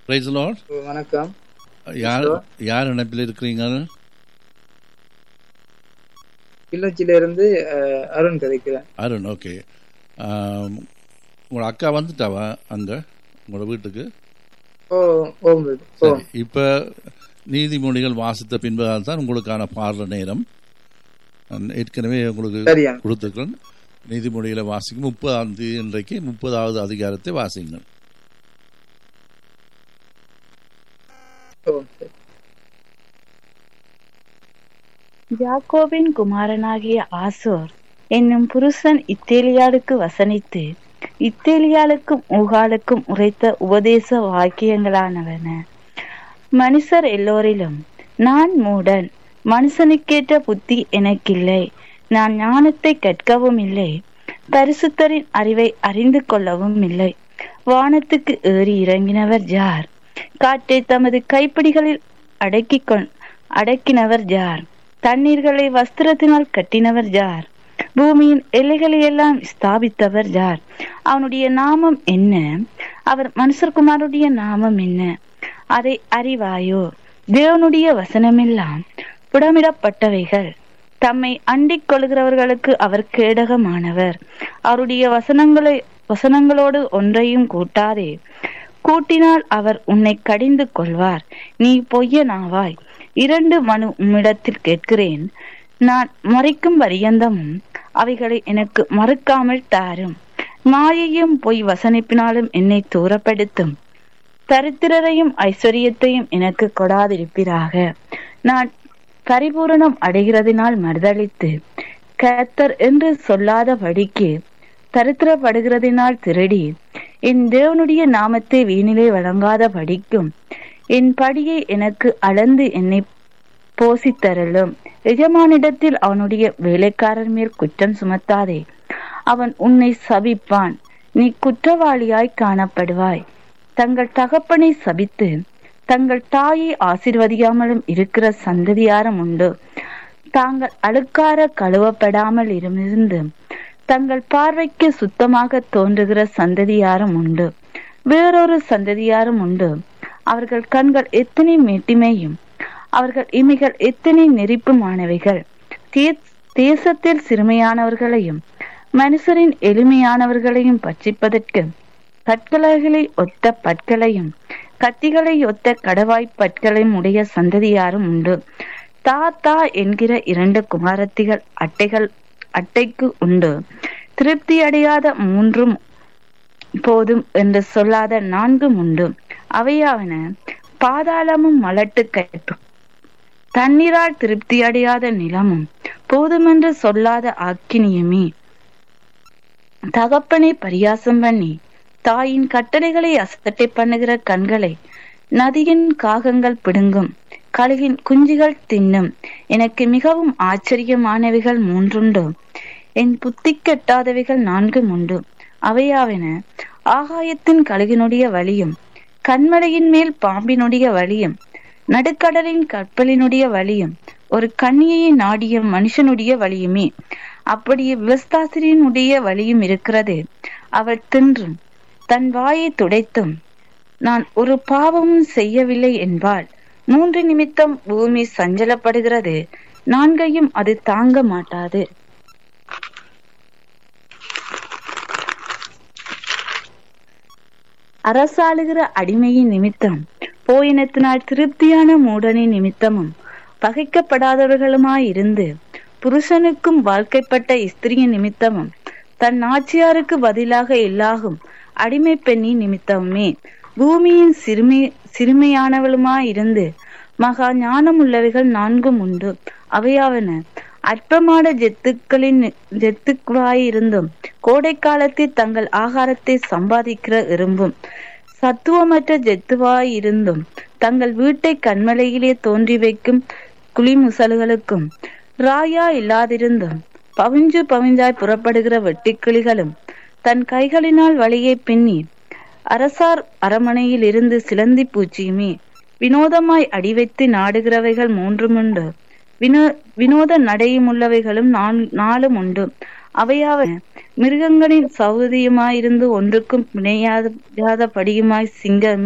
Price Lord வணக்கம் யார் யார் இணைப்பில் இருக்கிறீங்க கிளிநொச்சியில இருந்து அஹ், அருண் கதைக்கிறேன் அருண் ஓகே உங்களோட அக்கா வந்துட்டாவா அங்கே உங்களோட வீட்டுக்கு ஓ ஓம் ஓ சரி இப்போ நீதிமொழிகள் வாசித்த பின்பதால் தான் உங்களுக்கான பார்ல நேரம் நான் ஏற்கனவே உங்களுக்கு சரியா கொடுத்துருக்கிறேன் நீதிமொழிகளை வாசிக்கும் முப்பதாம் தேதி இன்றைக்கு முப்பதாவது அதிகாரத்தை வாசிங்கள் ஓ சரி. யாக்கோபின் குமாரனாகிய ஆசோர் என்னும் புருஷன் இத்தேலியாளுக்கு வசனித்து இத்தேலியாளுக்கும் ஊகாலுக்கும் உரைத்த உபதேச வாக்கியங்களானவன மனுஷர் எல்லோரிலும் நான் மூடன் மனுஷனுக்கேற்ற புத்தி எனக்கில்லை நான் ஞானத்தை கற்கவும் இல்லை பரிசுத்தரின் அறிவை அறிந்து கொள்ளவும் இல்லை வானத்துக்கு ஏறி இறங்கினவர் யார் காற்றை தமது கைப்பிடிகளில் அடக்கிக் கொண் அடக்கினவர் யார் தண்ணீர்களை வஸ்திரத்தினால் கட்டினவர் யார் பூமியின் எல்லைகளை எல்லாம் ஸ்தாபித்தவர் யார் அவனுடைய நாமம் என்ன அவர் மனுஷர்குமாருடைய நாமம் என்ன அதை அறிவாயோ தேவனுடைய வசனமெல்லாம் புடமிடப்பட்டவைகள் தம்மை அண்டிக் கொள்கிறவர்களுக்கு அவர் கேடகமானவர் அவருடைய வசனங்களை வசனங்களோடு ஒன்றையும் கூட்டாதே கூட்டினால் அவர் உன்னை கடிந்து கொள்வார் நீ பொய்யனாவாய் இரண்டு மனு உம்மிடத்தில் கேட்கிறேன் நான் மறைக்கும் பரியந்தமும் அவைகளை எனக்கு மறுக்காமல் தாரும் மாயையும் பொய் வசனிப்பினாலும் என்னை தூரப்படுத்தும் தரித்திரரையும் ஐஸ்வர்யத்தையும் எனக்கு கொடாதிருப்பீராக நான் பரிபூரணம் அடைகிறதினால் மறுதளித்து கர்த்தர் என்று சொல்லாதபடிக்கு தரித்திரப்படுகிறதினால் திருடி என் தேவனுடைய நாமத்தை வீணிலே வழங்காத படிக்கும் என் படியை எனக்கு அளந்து என்னை போசித்தரலும் எஜமானிடத்தில் அவனுடைய வேலைக்காரர் மேல் குற்றம் சுமத்தாதே அவன் உன்னை சபிப்பான் நீ குற்றவாளியாய் காணப்படுவாய் தங்கள் தகப்பனை சபித்து தங்கள் தாயை ஆசிர்வதியாமலும் இருக்கிற சந்ததியாரும் உண்டு தாங்கள் அழுக்கார கழுவப்படாமல் இருந்து தங்கள் பார்வைக்கு சுத்தமாக தோன்றுகிற சந்ததியாரும் உண்டு வேறொரு சந்ததியாரும் உண்டு அவர்கள் கண்கள் எத்தனை மேட்டிமையும் அவர்கள் இமைகள் எத்தனை நெறிப்புமானவைகள் தே- தேசத்தில் சிறுமையானவர்களையும் மனுஷரின் எளிமையானவர்களையும் பட்சிப்பதற்கு கற்களைகளை ஒத்த பற்களையும் கத்திகளை ஒத்த கடவாய்ப் பற்களையும் உடைய சந்ததியாரும் உண்டு தா தா என்கிற இரண்டு குமாரத்திகள் அட்டைகள் அட்டைக்கு உண்டு திருப்தி அடையாத மூன்றும் போதும் என்று சொல்லாத நான்கும் உண்டு அவையாவன பாதாளமும் மலட்டு கற்பும் தண்ணீரால் திருப்தி அடையாத நிலமும் போதுமென்று சொல்லாத ஆக்கினியுமே தகப்பனை பரியாசம் பண்ணி தாயின் கட்டளைகளை அசட்டை பண்ணுகிற கண்களை நதியின் காகங்கள் பிடுங்கும் கழுகின் குஞ்சுகள் தின்னும் எனக்கு மிகவும் ஆச்சரியமானவைகள் மூன்றுண்டு என் புத்தி கெட்டாதவைகள் நான்கும் உண்டு அவையாவன ஆகாயத்தின் கழுகினுடைய வழியும் கண்மலையின் மேல் பாம்பினுடைய வழியும் நடுக்கடலின் கப்பலினுடைய வழியும் ஒரு கன்னியை நாடிய மனுஷனுடைய வழியுமே அப்படியே விவஸ்தாசிரியனுடைய வழியும் இருக்கிறது அவள் தின்றும் தன் வாயை துடைத்தும் நான் ஒரு பாவமும் செய்யவில்லை என்பாள் மூன்று நிமித்தம் பூமி சஞ்சலப்படுகிறது நான்கையும் அது தாங்க மாட்டாது அரசாளுகிற அடிமையின் நிமித்தம் போயினத்தினால் திருப்தியான மூடனின் நிமித்தமும் பகைக்கப்படாதவர்களுமாயிருந்து புருஷனுக்கும் வாழ்க்கைப்பட்ட ஸ்திரியின் நிமித்தமும் தன் நாச்சியாருக்கு பதிலாக இல்லாகும் அடிமை பெண்ணின் நிமித்தமுமே பூமியின் சிறுமி சிறுமையானவளுமாயிருந்து மகா ஞானம் உள்ளவைகள் நான்கும் உண்டு அவையாவன அற்பமான ஜெத்துக்களின் ஜெத்துக்களாயிருந்தும் கோடை காலத்தில் தங்கள் ஆகாரத்தை சம்பாதிக்கிற எறும்பும் சத்துவமற்ற ஜெத்துவாயிருந்தும் தங்கள் வீட்டை கண்மலையிலே தோன்றி வைக்கும் குளிமுசல்களுக்கும் ராயா இல்லாதிருந்தும் பவிஞ்சு பவிஞ்சாய் புறப்படுகிற வெட்டுக்கிளிகளும் தன் கைகளினால் வழியை பின்னி அரசார் அரமனையில் இருந்து சிலந்தி பூச்சியுமே வினோதமாய் அடி வைத்து நாடுகிறவைகள் மூன்றுமுண்டு வினோ வினோத நடையுமுள்ளவைகளும் நான்- நாலும் உண்டு அவையாவன மிருகங்களின் சௌகரியமாயிருந்து ஒன்றுக்கும் பிணையாத படியுமாய் சிங்கம்